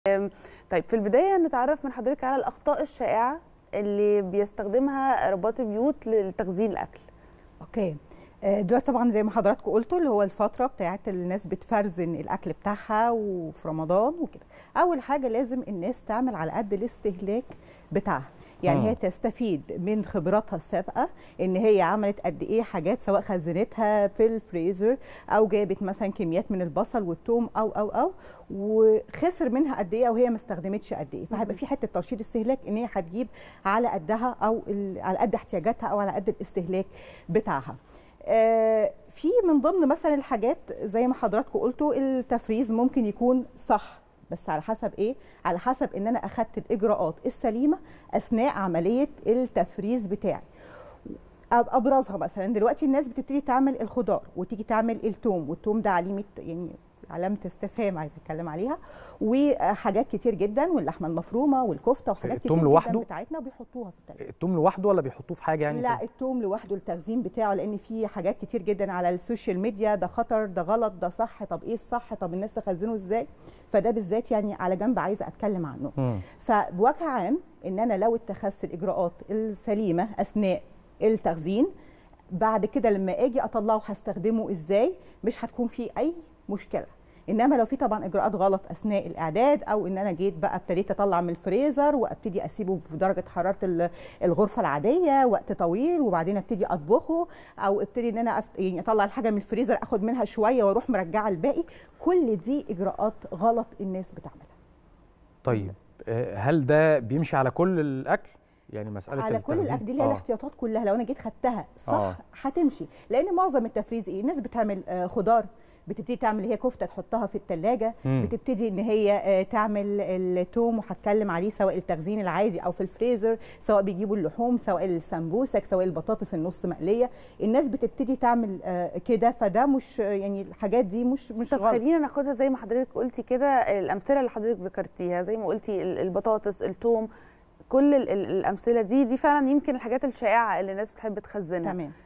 طيب في البدايه نتعرف من حضرتك على الاخطاء الشائعه اللي بيستخدمها رباط البيوت لتخزين الاكل اوكي آه، دلوقتي طبعا زي ما حضراتكم قلتوا اللي هو الفتره بتاعت الناس بتفرزن الاكل بتاعها وفي رمضان وكده اول حاجه لازم الناس تعمل على قد الاستهلاك بتاعها يعني مم. هي تستفيد من خبراتها السابقه ان هي عملت قد ايه حاجات سواء خزنتها في الفريزر او جابت مثلا كميات من البصل والثوم او او او وخسر منها قد ايه او هي ما استخدمتش قد ايه فهيبقى في حته ترشيد استهلاك ان هي هتجيب على قدها او ال- على قد احتياجاتها او على قد الاستهلاك بتاعها آه، في من ضمن مثلا الحاجات زي ما حضراتكم قلتوا التفريز ممكن يكون صح بس على حسب ايه على حسب ان انا اخدت الاجراءات السليمه اثناء عمليه التفريز بتاعي أب- ابرزها مثلا دلوقتي الناس بتبتدي تعمل الخضار وتيجي تعمل التوم والتوم ده علامه يعني علامه استفهام عايز اتكلم عليها وحاجات كتير جدا واللحمه المفرومه والكفته وحاجات التوم كتير لوحده؟ جدا بتاعتنا وبيحطوها في التلاجة التوم لوحده ولا بيحطوه في حاجه يعني لا في- التوم لوحده التخزين بتاعه لان في حاجات كتير جدا على السوشيال ميديا ده خطر ده غلط ده صح طب ايه الصح طب الناس تخزنه ازاي فده بالذات يعني على جنب عايزه اتكلم عنه مم. فبوجه عام ان انا لو اتخذت الاجراءات السليمه اثناء التخزين بعد كده لما اجي اطلعه هستخدمه ازاي مش هتكون في اي مشكله انما لو في طبعا اجراءات غلط اثناء الاعداد او ان انا جيت بقى ابتديت اطلع من الفريزر وابتدي اسيبه في درجه حراره ال- الغرفه العاديه وقت طويل وبعدين ابتدي اطبخه او ابتدي ان انا أفت... يعني اطلع الحاجه من الفريزر اخد منها شويه واروح مرجعه الباقي كل دي اجراءات غلط الناس بتعملها طيب آه، هل ده بيمشي على كل الاكل يعني مساله على كل التخزين؟ الاكل دي اللي هي آه. الاحتياطات كلها لو انا جيت خدتها صح آه. هتمشي لان معظم التفريز ايه الناس بتعمل آه، خضار بتبتدي تعمل هي كفته تحطها في الثلاجه مم. بتبتدي ان هي آه، تعمل التوم وهتكلم عليه سواء التخزين العادي او في الفريزر سواء بيجيبوا اللحوم سواء السمبوسك سواء البطاطس النص مقليه الناس بتبتدي تعمل آه، كده فده مش يعني الحاجات دي مش مش طب غلط خلينا ناخدها زي ما حضرتك قلتي كده الامثله اللي حضرتك ذكرتيها زي ما قلتي ال- البطاطس الثوم كل ال- ال- الامثله دي دي فعلا يمكن الحاجات الشائعه اللي الناس بتحب تخزنها تمام